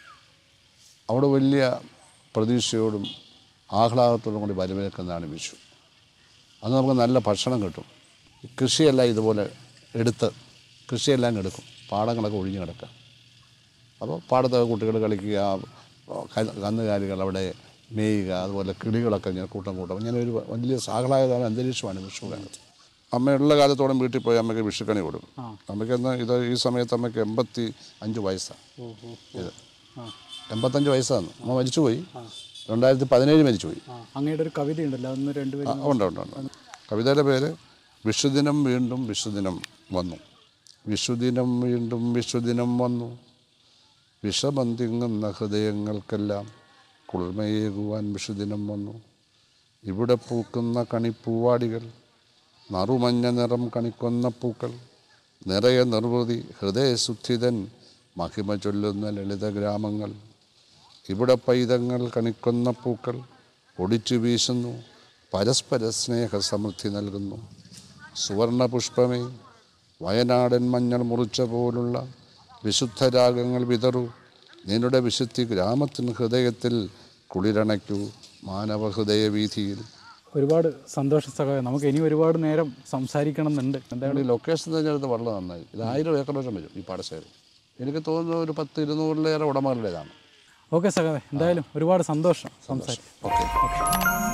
S2: അവിടെ വലിയ പ്രതീക്ഷയോടും ആഹ്ലാദത്തോടും കൂടി വരവേൽക്കുന്നതാണ് വിഷു അന്ന് നമുക്ക് നല്ല ഭക്ഷണം കിട്ടും കൃഷിയെല്ലാം ഇതുപോലെ എടുത്ത് കൃഷിയെല്ലാം എടുക്കും പാടങ്ങളൊക്കെ ഒഴിഞ്ഞു കിടക്കുക അപ്പോൾ പാടത്തൊക്കെ കുട്ടികൾ കളിക്കുക ക- കന്നുകാലികൾ അവിടെ മേയുക അതുപോലെ കിളികളൊക്കെ ഇങ്ങനെ കൂട്ടം കൂട്ടം ഇങ്ങനെ ഒരു വലിയ ആഹ്ലാദമായ അന്തരീക്ഷമാണ് വിഷു കാലത്ത് അമ്മയുള്ള കാലത്തോളം വീട്ടിൽ പോയി അമ്മയ്ക്ക് വിഷുക്കണി കൊടുക്കും അമ്മയ്ക്ക് എന്നാൽ ഇത് ഈ സമയത്ത് അമ്മയ്ക്ക് എൺപത്തി അഞ്ച് വയസ്സാണ് ഇത് എൺപത്തഞ്ച് വയസ്സാണ് അമ്മ മരിച്ചുപോയി രണ്ടായിരത്തി പതിനേഴ് മരിച്ചുപോയി
S1: ആ അങ്ങയുടെ ഒരു കവിതയുണ്ടല്ലോ അന്ന് രണ്ടുപേരും
S2: ആ, ഉണ്ട് ഉണ്ട് ഉണ്ട് കവിതയുടെ പേര് വിഷുദിനം വീണ്ടും വിഷുദിനം വന്നു വിഷുദിനം വീണ്ടും വിഷുദിനം വന്നു വിഷമന്തിങ്ങുന്ന ഹൃദയങ്ങൾക്കെല്ലാം കുളിർമയേകുവാൻ വിഷുദിനം വന്നു ഇവിടെ പൂക്കുന്ന കണിപ്പൂവാടികൾ നറുമഞ്ഞ നിറം കണിക്കൊന്ന പൂക്കൾ നിറയെ നിർവൃതി ഹൃദയസുദ്ധിതൻ മഹിമ ചൊല്ലുന്ന ലളിത ഗ്രാമങ്ങൾ ഇവിടെ പൈതങ്ങൾ കണിക്കൊന്ന പൂക്കൾ ഒടിച്ചു വീശുന്നു പരസ്പര സ്നേഹ സമൃദ്ധി നൽകുന്നു സുവർണ പുഷ്പമേ വയനാടൻ മഞ്ഞൾ മുറിച്ച പോലുള്ള വിശുദ്ധ രാഗങ്ങൾ വിതറൂ നിന്നുടെ വിശുദ്ധി ഗ്രാമത്തിന് ഹൃദയത്തിൽ കുളിരണയ്ക്കൂ മാനവ ഹൃദയ വീതിയിൽ
S1: ഒരുപാട് സന്തോഷം സഖാവ് നമുക്ക് ഇനി ഒരുപാട് നേരം സംസാരിക്കണം എന്നുണ്ട് എന്താണ്
S2: ഈ ലൊക്കേഷൻ തിരഞ്ഞെടുത്ത് വളരെ നന്നായി ഇത് ആയിരം ഏക്കറോളം വരും ഈ പാടശേഖരം എനിക്ക് തോന്നുന്നു ഒരു പത്ത് ഇരുന്നൂറിലേറെ ഉടമകളുടേതാണ്
S1: ഓക്കെ സഖാവേ എന്തായാലും ഒരുപാട് സന്തോഷം സംസാരിക്കും
S2: ഓക്കെ